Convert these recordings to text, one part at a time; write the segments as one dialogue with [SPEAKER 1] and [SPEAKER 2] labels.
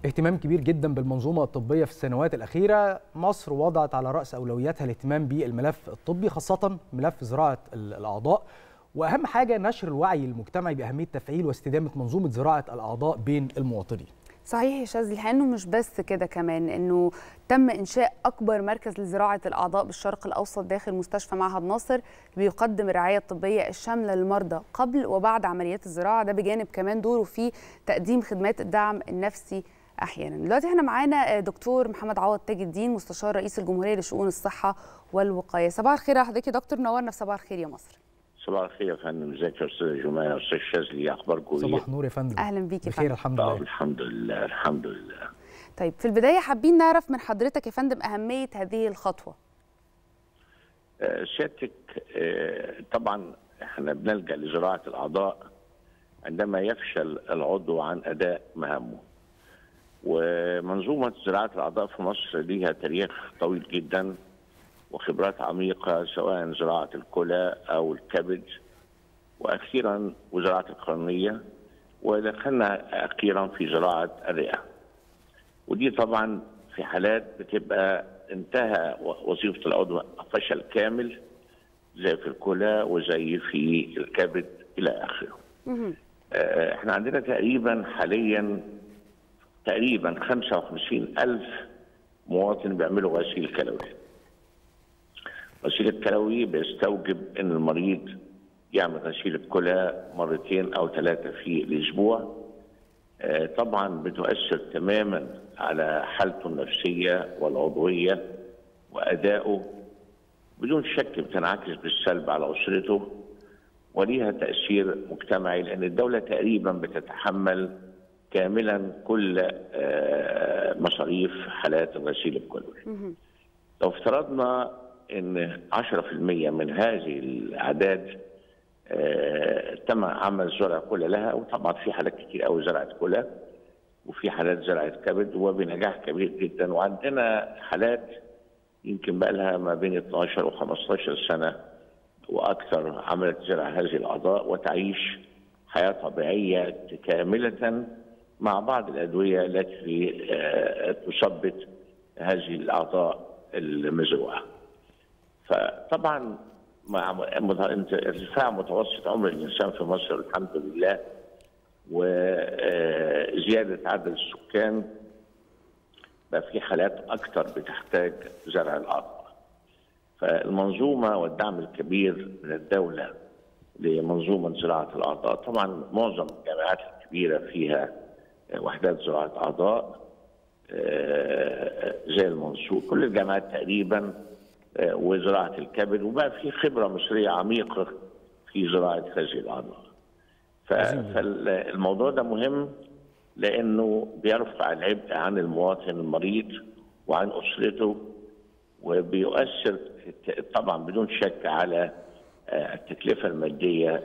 [SPEAKER 1] اهتمام كبير جدا بالمنظومة الطبية في السنوات الأخيرة مصر وضعت على رأس أولوياتها الاهتمام بالملف الطبي خاصة ملف زراعة الأعضاء وأهم حاجة نشر الوعي المجتمعي بأهمية تفعيل واستدامة منظومة زراعة الأعضاء بين المواطنين
[SPEAKER 2] صحيح يا شاذلي لانه مش بس كده كمان انه تم انشاء اكبر مركز لزراعه الاعضاء بالشرق الاوسط داخل مستشفى معهد ناصر بيقدم الرعايه الطبيه الشامله للمرضى قبل وبعد عمليات الزراعه ده بجانب كمان دوره في تقديم خدمات الدعم النفسي احيانا دلوقتي احنا معانا دكتور محمد عوض تاج الدين مستشار رئيس الجمهوريه لشؤون الصحه والوقايه صباح الخير يا حضرتك يا دكتور نورنا في صباح الخير يا مصر
[SPEAKER 3] صباح الخير يا فندم ازيك يا استاذ جمال يا استاذ شاذلي اخباركم ايه؟
[SPEAKER 1] صباح نور يا فندم
[SPEAKER 2] اهلا بيك يا
[SPEAKER 1] بخير
[SPEAKER 2] فندم
[SPEAKER 1] الحمد
[SPEAKER 3] آه،
[SPEAKER 1] لله
[SPEAKER 3] الحمد لله الحمد لله
[SPEAKER 2] طيب في البدايه حابين نعرف من حضرتك يا فندم اهميه هذه الخطوه
[SPEAKER 3] آه، سيادتك آه، طبعا احنا بنلجا لزراعه الاعضاء عندما يفشل العضو عن اداء مهامه ومنظومه زراعه الاعضاء في مصر ليها تاريخ طويل جدا وخبرات عميقه سواء زراعه الكلى او الكبد واخيرا وزراعه القرنيه ودخلنا اخيرا في زراعه الرئه ودي طبعا في حالات بتبقى انتهى وظيفه العضو فشل كامل زي في الكلى وزي في الكبد الى اخره. آه، احنا عندنا تقريبا حاليا تقريبا 55 ألف مواطن بيعملوا غسيل كلوي. غسيل الكلوي بيستوجب ان المريض يعمل غسيل الكلى مرتين او ثلاثه في الاسبوع. آه، طبعا بتؤثر تماما على حالته النفسيه والعضويه وادائه بدون شك بتنعكس بالسلب على اسرته وليها تاثير مجتمعي لان الدوله تقريبا بتتحمل كاملا كل آه، مصاريف حالات الغسيل الكلوي. لو افترضنا ان 10% من هذه الاعداد آه، تم عمل زرع كلى لها وطبعا في حالات كتير قوي زرعت كلى وفي حالات زرعت كبد وبنجاح كبير جدا وعندنا حالات يمكن بقى لها ما بين 12 و15 سنه واكثر عملت زرع هذه الاعضاء وتعيش حياه طبيعيه كامله مع بعض الادويه التي آه، تثبت هذه الاعضاء المزروعه. فطبعا مع مت- ارتفاع متوسط عمر الانسان في مصر الحمد لله وزياده عدد السكان بقى في حالات اكثر بتحتاج زرع الاعضاء. فالمنظومه والدعم الكبير من الدوله لمنظومه زراعه الاعضاء، طبعا معظم الجامعات الكبيره فيها وحدات زراعه اعضاء آه، زي المنصور، كل الجامعات تقريبا آه، وزراعه الكبد وبقى في خبره مصريه عميقه في زراعه هذه الاعضاء. ف- فالموضوع ده مهم لانه بيرفع العبء عن المواطن المريض وعن اسرته وبيؤثر طبعا بدون شك على آه، التكلفه الماديه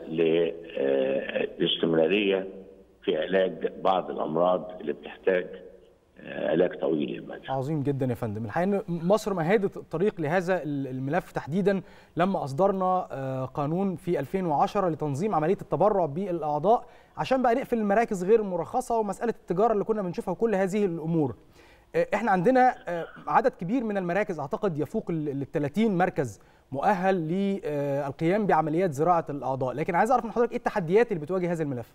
[SPEAKER 3] للاستمراريه في علاج بعض الامراض اللي بتحتاج آه، علاج طويل المدى.
[SPEAKER 1] عظيم جدا يا فندم الحقيقه ان مصر مهدت الطريق لهذا الملف تحديدا لما اصدرنا آه، قانون في 2010 لتنظيم عمليه التبرع بالاعضاء عشان بقى نقفل المراكز غير المرخصه ومساله التجاره اللي كنا بنشوفها وكل هذه الامور آه، احنا عندنا آه، عدد كبير من المراكز اعتقد يفوق ال 30 مركز مؤهل للقيام بعمليات زراعه الاعضاء لكن عايز اعرف من حضرتك ايه التحديات اللي بتواجه هذا الملف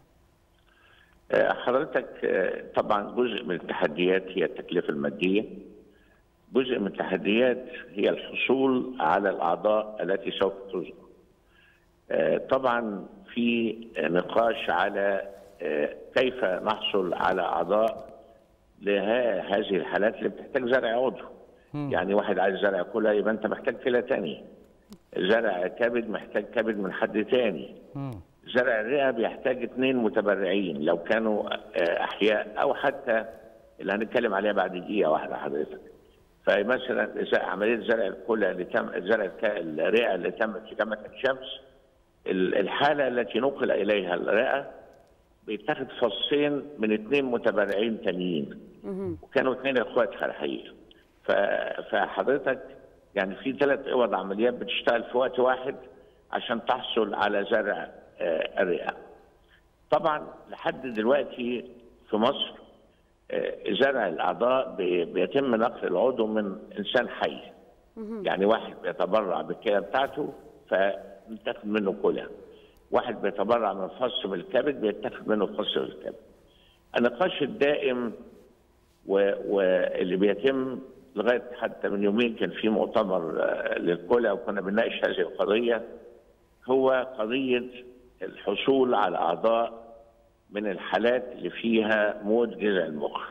[SPEAKER 3] آه، حضرتك آه، طبعا جزء من التحديات هي التكلفه الماديه جزء من التحديات هي الحصول على الاعضاء التي سوف تزرع آه، طبعا في نقاش على آه، كيف نحصل على اعضاء لهذه الحالات اللي بتحتاج زرع عضو يعني واحد عايز زرع كلى يبقى انت محتاج كلى تاني زرع كبد محتاج كبد من حد تاني زرع الرئه بيحتاج اثنين متبرعين لو كانوا آه، احياء او حتى اللي هنتكلم عليها بعد دقيقه واحده حضرتك. فمثلا إذا عمليه زرع الكلى اللي تم زرع الك- الرئه اللي تمت في جامعه الشمس ال- الحاله التي نقل اليها الرئه بيتاخد فصين من اثنين متبرعين تانيين وكانوا اثنين اخوات في الحقيقه. ف- فحضرتك يعني في ثلاث اوض عمليات بتشتغل في وقت واحد عشان تحصل على زرع آه، الرئه. طبعا لحد دلوقتي في مصر آه، زرع الاعضاء بي- بيتم نقل العضو من انسان حي يعني واحد بيتبرع بالكلى بتاعته فنتاخد منه كلى واحد بيتبرع من فص من الكبد بيتاخد منه فص من الكبد النقاش الدائم و- واللي بيتم لغايه حتى من يومين كان في مؤتمر آه، للكلى وكنا بنناقش هذه القضيه هو قضيه الحصول على اعضاء من الحالات اللي فيها موت جذع المخ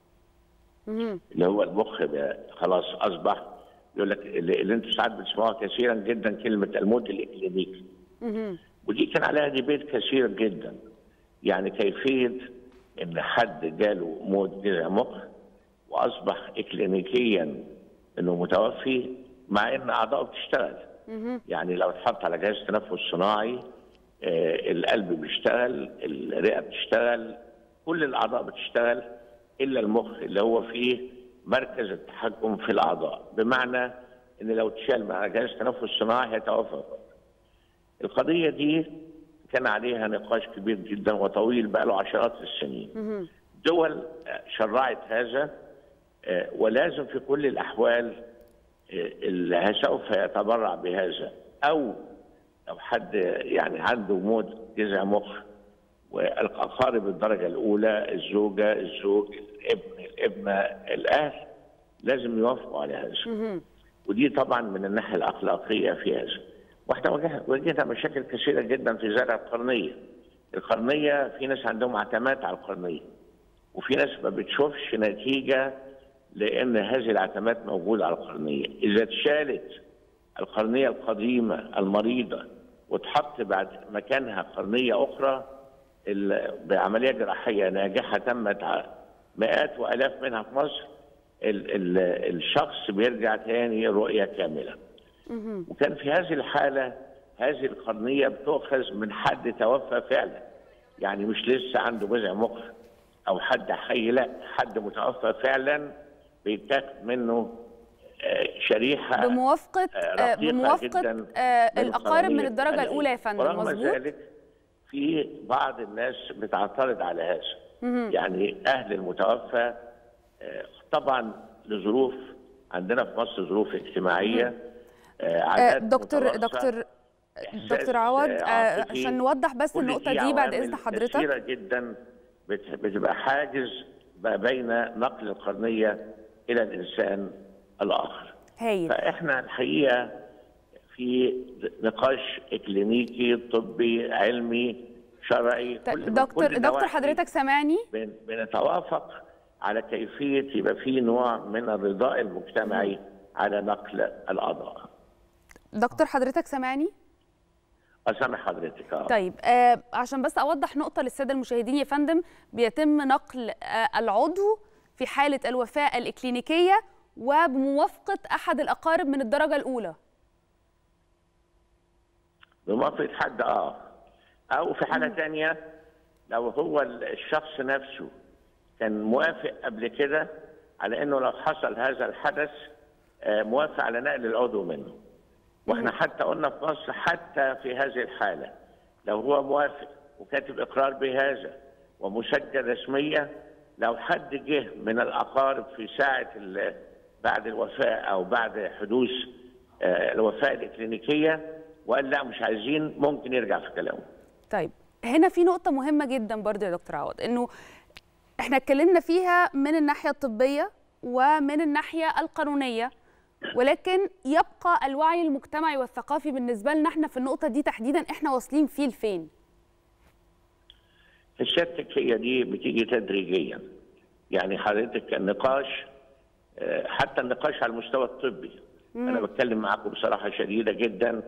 [SPEAKER 3] اللي هو المخ بقى خلاص اصبح يقول لك اللي, اللي انتم ساعات بتسمعوها كثيرا جدا كلمه الموت الاكلينيكي ودي كان عليها ديبيت كثير جدا يعني كيفيه ان حد جاله موت جذع مخ واصبح اكلينيكيا انه متوفي مع ان اعضائه بتشتغل يعني لو اتحط على جهاز تنفس صناعي آه، القلب بيشتغل الرئه بتشتغل كل الاعضاء بتشتغل الا المخ اللي هو فيه مركز التحكم في الاعضاء بمعنى ان لو اتشال مع جهاز تنفس صناعي هيتوفى القضيه دي كان عليها نقاش كبير جدا وطويل بقى له عشرات السنين دول آه، شرعت هذا آه، ولازم في كل الاحوال آه، اللي سوف يتبرع بهذا او لو حد يعني عنده موت جذع مخ والاقارب الدرجه الاولى الزوجه الزوج الابن الابنه الاهل لازم يوافقوا على هذا ودي طبعا من الناحيه الاخلاقيه في هذا واحنا واجه- واجهنا مشاكل كثيره جدا في زرع القرنيه القرنيه في ناس عندهم عتمات على القرنيه وفي ناس ما بتشوفش نتيجه لان هذه العتمات موجوده على القرنيه اذا اتشالت القرنيه القديمه المريضه وتحط بعد مكانها قرنيه اخرى ال- بعمليه جراحيه ناجحه تمت ع- مئات والاف منها في مصر ال ال الشخص بيرجع تاني رؤيه كامله وكان في هذه الحاله هذه القرنيه بتؤخذ من حد توفى فعلا يعني مش لسه عنده جزع مخ او حد حي لا حد متوفى فعلا بيتاخد منه آه، شريحه
[SPEAKER 2] بموافقه
[SPEAKER 3] آه،
[SPEAKER 2] آه،
[SPEAKER 3] رقيقة
[SPEAKER 2] بموافقه
[SPEAKER 3] جداً
[SPEAKER 2] آه،
[SPEAKER 3] من
[SPEAKER 2] الاقارب من
[SPEAKER 3] القرنية
[SPEAKER 2] الدرجه
[SPEAKER 3] الآلية.
[SPEAKER 2] الاولى يا فندم
[SPEAKER 3] ورغم
[SPEAKER 2] مظبوط
[SPEAKER 3] ذلك في بعض الناس بتعترض على هذا يعني اهل المتوفى آه، طبعا لظروف عندنا في مصر ظروف اجتماعيه آه،
[SPEAKER 2] آه،
[SPEAKER 3] عادات
[SPEAKER 2] دكتور
[SPEAKER 3] متوارثة،
[SPEAKER 2] دكتور
[SPEAKER 3] إحساس،
[SPEAKER 2] دكتور عوض
[SPEAKER 3] آه،
[SPEAKER 2] آه،
[SPEAKER 3] عاطفي.
[SPEAKER 2] عشان نوضح بس
[SPEAKER 3] كل
[SPEAKER 2] النقطه دي بعد اذن
[SPEAKER 3] عوامل
[SPEAKER 2] حضرتك
[SPEAKER 3] كثيره جدا بت- بتبقى حاجز ما بين نقل القرنيه الى الانسان الاخر
[SPEAKER 2] هايل
[SPEAKER 3] فاحنا الحقيقه في نقاش اكلينيكي طبي علمي شرعي
[SPEAKER 2] ط-
[SPEAKER 3] كل-
[SPEAKER 2] دكتور
[SPEAKER 3] كل
[SPEAKER 2] دكتور
[SPEAKER 3] نواحي
[SPEAKER 2] حضرتك سامعني
[SPEAKER 3] بن- بنتوافق على كيفيه يبقى في نوع من الرضاء المجتمعي على نقل الاعضاء.
[SPEAKER 2] دكتور حضرتك سامعني
[SPEAKER 3] اسامح حضرتك اه
[SPEAKER 2] طيب آه عشان بس اوضح نقطه للساده المشاهدين يا فندم بيتم نقل آه العضو في حاله الوفاه الاكلينيكيه وبموافقه احد الاقارب من الدرجه الاولى
[SPEAKER 3] بموافقه حد اه او في حاله ثانيه لو هو الشخص نفسه كان موافق قبل كده على انه لو حصل هذا الحدث آه، موافق على نقل العضو منه واحنا حتى قلنا في مصر حتى في هذه الحاله لو هو موافق وكاتب اقرار بهذا ومسجل رسميا لو حد جه من الاقارب في ساعه ال- بعد الوفاه او بعد حدوث آه، الوفاه الاكلينيكيه وقال لا مش عايزين ممكن يرجع في كلامه
[SPEAKER 2] طيب هنا في نقطة مهمة جدا برضه يا دكتور عوض انه احنا اتكلمنا فيها من الناحية الطبية ومن الناحية القانونية ولكن يبقى الوعي المجتمعي والثقافي بالنسبة لنا احنا في النقطة دي تحديدا احنا واصلين فيه لفين؟
[SPEAKER 3] الشتك هي دي بتيجي تدريجيا يعني حضرتك النقاش آه، حتى النقاش على المستوى الطبي انا بتكلم معاكم بصراحه شديده جدا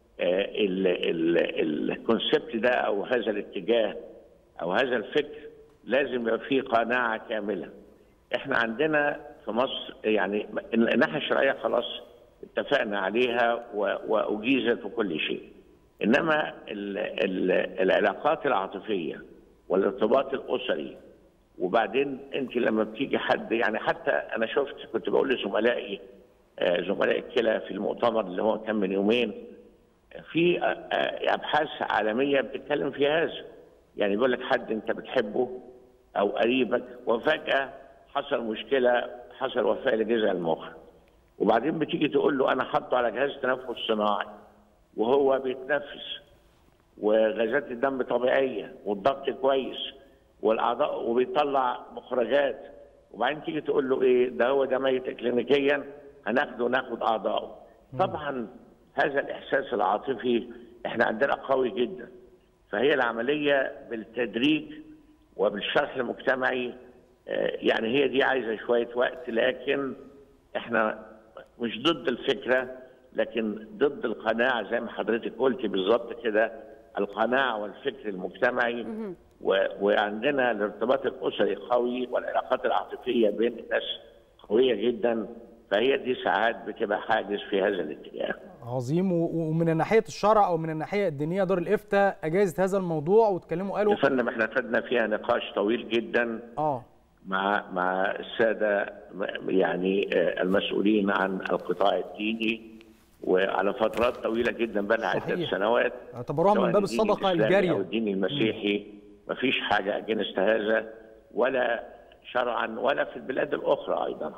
[SPEAKER 3] الكونسبت ده او هذا الاتجاه او هذا الفكر لازم يبقى فيه قناعه كامله احنا عندنا في مصر يعني الناحيه الشرعيه خلاص اتفقنا عليها و- واجيزت وكل شيء انما ال ال العلاقات العاطفيه والارتباط الاسري وبعدين انت لما بتيجي حد يعني حتى انا شفت كنت بقول لزملائي آه، زملاء الكلى في المؤتمر اللي هو كان من يومين في آه، آه، ابحاث عالميه بتتكلم في هذا يعني بيقول لك حد انت بتحبه او قريبك وفجاه حصل مشكله حصل وفاه لجذع المخ وبعدين بتيجي تقول له انا حاطه على جهاز تنفس صناعي وهو بيتنفس وغازات الدم طبيعيه والضغط كويس والاعضاء وبيطلع مخرجات وبعدين تيجي تقول له ايه ده هو ده ميت كلينيكيا هناخده ناخد اعضائه طبعا هذا الاحساس العاطفي احنا عندنا قوي جدا فهي العمليه بالتدريج وبالشرح المجتمعي آه، يعني هي دي عايزه شويه وقت لكن احنا مش ضد الفكره لكن ضد القناعه زي ما حضرتك قلتي بالظبط كده القناعه والفكر المجتمعي و- وعندنا الارتباط الاسري قوي والعلاقات العاطفيه بين الناس قويه جدا فهي دي ساعات بتبقى حاجز في هذا الاتجاه.
[SPEAKER 1] عظيم و- ومن ناحيه الشرع او من الناحيه الدينيه دار الافتاء اجازت هذا الموضوع واتكلموا قالوا
[SPEAKER 3] يا فندم احنا خدنا فيها نقاش طويل جدا
[SPEAKER 1] اه
[SPEAKER 3] مع مع الساده م- يعني آه، المسؤولين عن القطاع الديني وعلى فترات طويله جدا بقى عده
[SPEAKER 1] صحيح.
[SPEAKER 3] سنوات
[SPEAKER 1] اعتبروها من
[SPEAKER 3] سواء
[SPEAKER 1] باب
[SPEAKER 3] الدين
[SPEAKER 1] الصدقه
[SPEAKER 3] الإسلامي
[SPEAKER 1] الجاريه
[SPEAKER 3] او الدين المسيحي مفيش حاجه اجنست هذا ولا شرعا ولا في البلاد الاخرى ايضا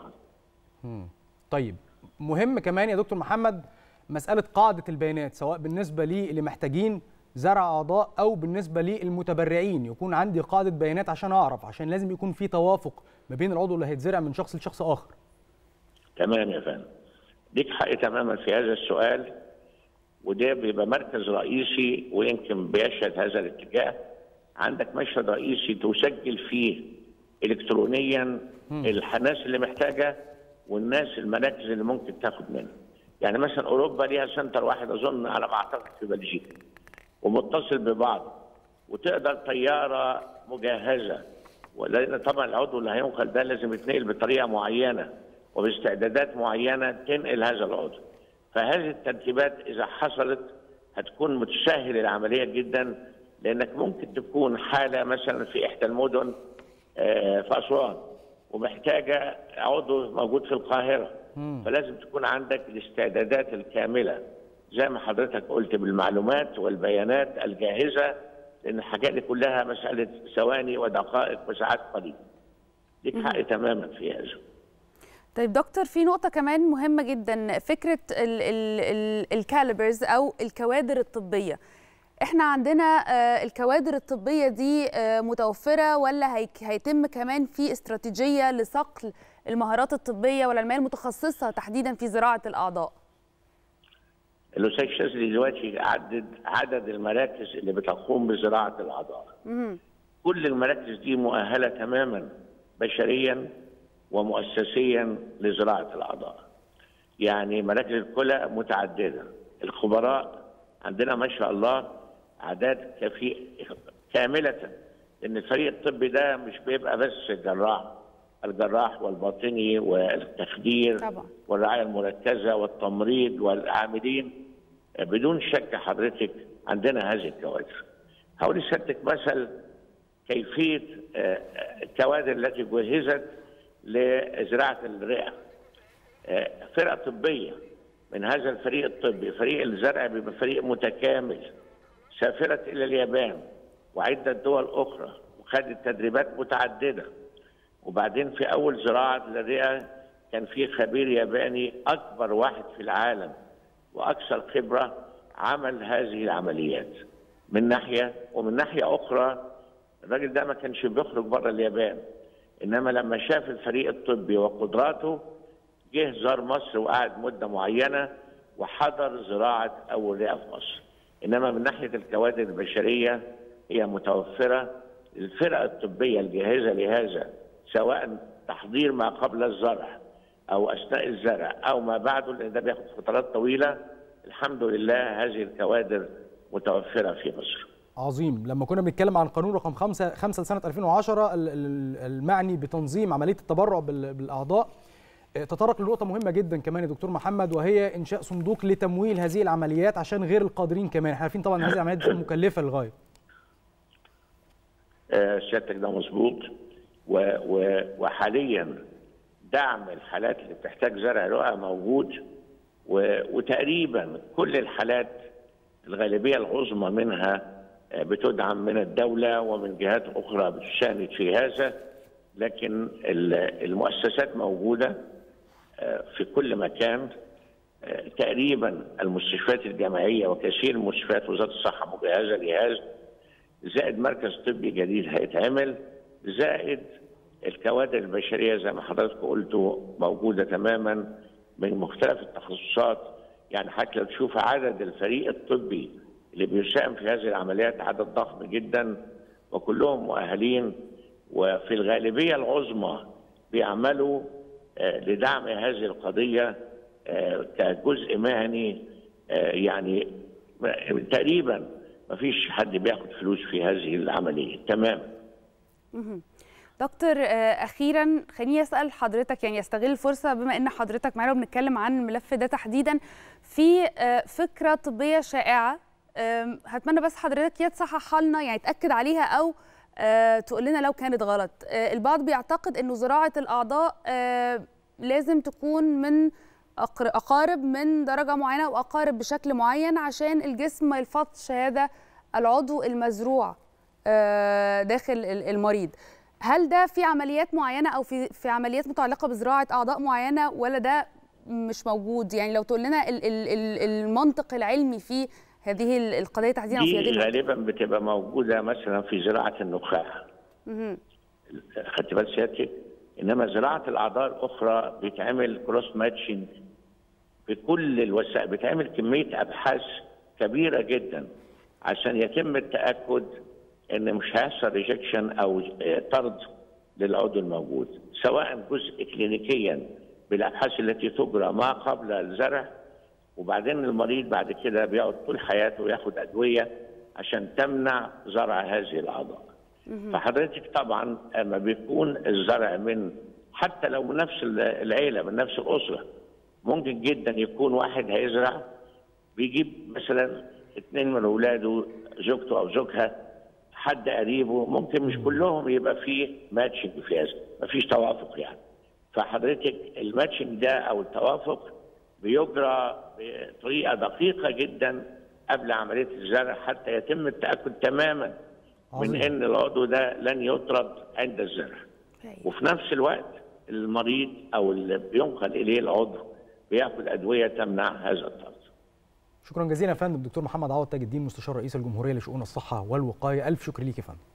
[SPEAKER 1] طيب مهم كمان يا دكتور محمد مسألة قاعدة البيانات سواء بالنسبة للي محتاجين زرع أعضاء أو بالنسبة للمتبرعين يكون عندي قاعدة بيانات عشان أعرف عشان لازم يكون في توافق ما بين العضو اللي هيتزرع من شخص لشخص آخر
[SPEAKER 3] تمام يا فندم ليك حق تماما في هذا السؤال وده بيبقى مركز رئيسي ويمكن بيشهد هذا الاتجاه عندك مشهد رئيسي تسجل فيه الكترونيا الناس اللي محتاجه والناس المراكز اللي ممكن تاخد منها يعني مثلا اوروبا ليها سنتر واحد اظن على ما اعتقد في بلجيكا ومتصل ببعض وتقدر طياره مجهزه ولان طبعا العضو اللي هينقل ده لازم يتنقل بطريقه معينه وباستعدادات معينه تنقل هذا العضو فهذه الترتيبات اذا حصلت هتكون متسهل العمليه جدا لانك ممكن تكون حاله مثلا في احدى المدن آه، في اسوان ومحتاجه عضو موجود في القاهره فلازم تكون عندك الاستعدادات الكامله زي ما حضرتك قلت بالمعلومات والبيانات الجاهزه لان الحاجات دي كلها مساله ثواني ودقائق وساعات قليله. ليك حق تماما في هذا.
[SPEAKER 2] طيب دكتور في نقطة كمان مهمة جدا فكرة ال ال ال الكاليبرز أو الكوادر الطبية احنا عندنا آه، الكوادر الطبية دي آه، متوفرة ولا هيك- هيتم كمان في استراتيجية لصقل المهارات الطبية والعلمية المتخصصة تحديدا في زراعة الأعضاء
[SPEAKER 3] الاستاذ شاذلي دلوقتي عدد عدد المراكز اللي بتقوم بزراعه الاعضاء. كل المراكز دي مؤهله تماما بشريا ومؤسسيا لزراعه الاعضاء. يعني مراكز الكلى متعدده، الخبراء عندنا ما شاء الله اعداد كفي كامله لان الفريق الطبي ده مش بيبقى بس الجراح الجراح والباطني والتخدير
[SPEAKER 2] طبعا.
[SPEAKER 3] والرعايه المركزه والتمريض والعاملين بدون شك حضرتك عندنا هذه الكوادر. هقول لسيادتك مثل كيفيه آه، آه، الكوادر التي جهزت لزراعه الرئه. آه، فرقه طبيه من هذا الفريق الطبي، فريق الزرع بيبقى فريق متكامل سافرت الى اليابان وعده دول اخرى وخدت تدريبات متعدده وبعدين في اول زراعه للرئه كان في خبير ياباني اكبر واحد في العالم واكثر خبره عمل هذه العمليات من ناحيه ومن ناحيه اخرى الراجل ده ما كانش بيخرج بره اليابان انما لما شاف الفريق الطبي وقدراته جه زار مصر وقعد مده معينه وحضر زراعه اول رئه في مصر انما من ناحيه الكوادر البشريه هي متوفره الفرقه الطبيه الجاهزه لهذا سواء تحضير ما قبل الزرع او اثناء الزرع او ما بعده لان ده بياخد فترات طويله الحمد لله هذه الكوادر متوفره في مصر.
[SPEAKER 1] عظيم لما كنا بنتكلم عن قانون رقم 5 5 لسنه 2010 ال- ال- المعني بتنظيم عمليه التبرع بال- بالاعضاء آه، تطرق لنقطه مهمه جدا كمان يا دكتور محمد وهي انشاء صندوق لتمويل هذه العمليات عشان غير القادرين كمان احنا عارفين طبعا هذه العمليات بتكون مكلفه للغايه
[SPEAKER 3] آه، سيادتك ده مظبوط و- و- وحاليا دعم الحالات اللي بتحتاج زرع رئه موجود و- وتقريبا كل الحالات الغالبيه العظمى منها آه، بتدعم من الدوله ومن جهات اخرى بتساند في هذا لكن ال- المؤسسات موجوده آه، في كل مكان آه، تقريبا المستشفيات الجامعيه وكثير من مستشفيات وزاره الصحه مجهزه لهذا زائد مركز طبي جديد هيتعمل زائد الكوادر البشريه زي ما حضرتك قلتوا موجوده تماما من مختلف التخصصات يعني حتى لو تشوف عدد الفريق الطبي اللي بيساهم في هذه العمليات عدد ضخم جدا وكلهم مؤهلين وفي الغالبيه العظمى بيعملوا آه، لدعم هذه القضيه آه، كجزء مهني آه، يعني م- تقريبا ما فيش حد بياخد فلوس في هذه العمليه تماما
[SPEAKER 2] دكتور آه، اخيرا خليني اسال حضرتك يعني استغل الفرصه بما ان حضرتك معانا وبنتكلم عن الملف ده تحديدا في آه، فكره طبيه شائعه آم، هتمنى بس حضرتك يا تصححها لنا يعني تاكد عليها او آه، تقول لنا لو كانت غلط آه، البعض بيعتقد انه زراعه الاعضاء آه، لازم تكون من أقر- اقارب من درجه معينه واقارب بشكل معين عشان الجسم ما يلفظش هذا العضو المزروع آه، داخل ال- المريض هل ده في عمليات معينه او في في عمليات متعلقه بزراعه اعضاء معينه ولا ده مش موجود يعني لو تقول لنا ال- ال- ال- المنطق العلمي في هذه ال- القضيه تحديدا او في هذه
[SPEAKER 3] دي
[SPEAKER 2] النقطة.
[SPEAKER 3] غالبا بتبقى موجوده مثلا في زراعه النخاع
[SPEAKER 2] مهم.
[SPEAKER 3] خدت بال سيادتك انما زراعه الاعضاء الاخرى بيتعمل كروس ماتشنج في كل الوسائل بيتعمل كميه ابحاث كبيره جدا عشان يتم التاكد ان مش هيحصل ريجكشن او آه، طرد للعضو الموجود سواء جزء كلينيكيا بالابحاث التي تجرى ما قبل الزرع وبعدين المريض بعد كده بيقعد طول حياته ياخد ادويه عشان تمنع زرع هذه الاعضاء. فحضرتك طبعا لما بيكون الزرع من حتى لو من نفس العيله من نفس الاسره ممكن جدا يكون واحد هيزرع بيجيب مثلا اثنين من اولاده زوجته او زوجها حد قريبه ممكن مش كلهم يبقى فيه ماتشنج في هذا مفيش توافق يعني فحضرتك الماتشنج ده او التوافق بيجرى بطريقه دقيقه جدا قبل عمليه الزرع حتى يتم التاكد تماما من
[SPEAKER 1] عظيم.
[SPEAKER 3] ان العضو ده لن يطرد عند الزرع وفي نفس الوقت المريض او اللي بينقل اليه العضو بياخد ادويه تمنع هذا الطرد
[SPEAKER 1] شكرا جزيلا يا فندم دكتور محمد عوض تاج الدين مستشار رئيس الجمهوريه لشؤون الصحه والوقايه الف شكر ليك يا فندم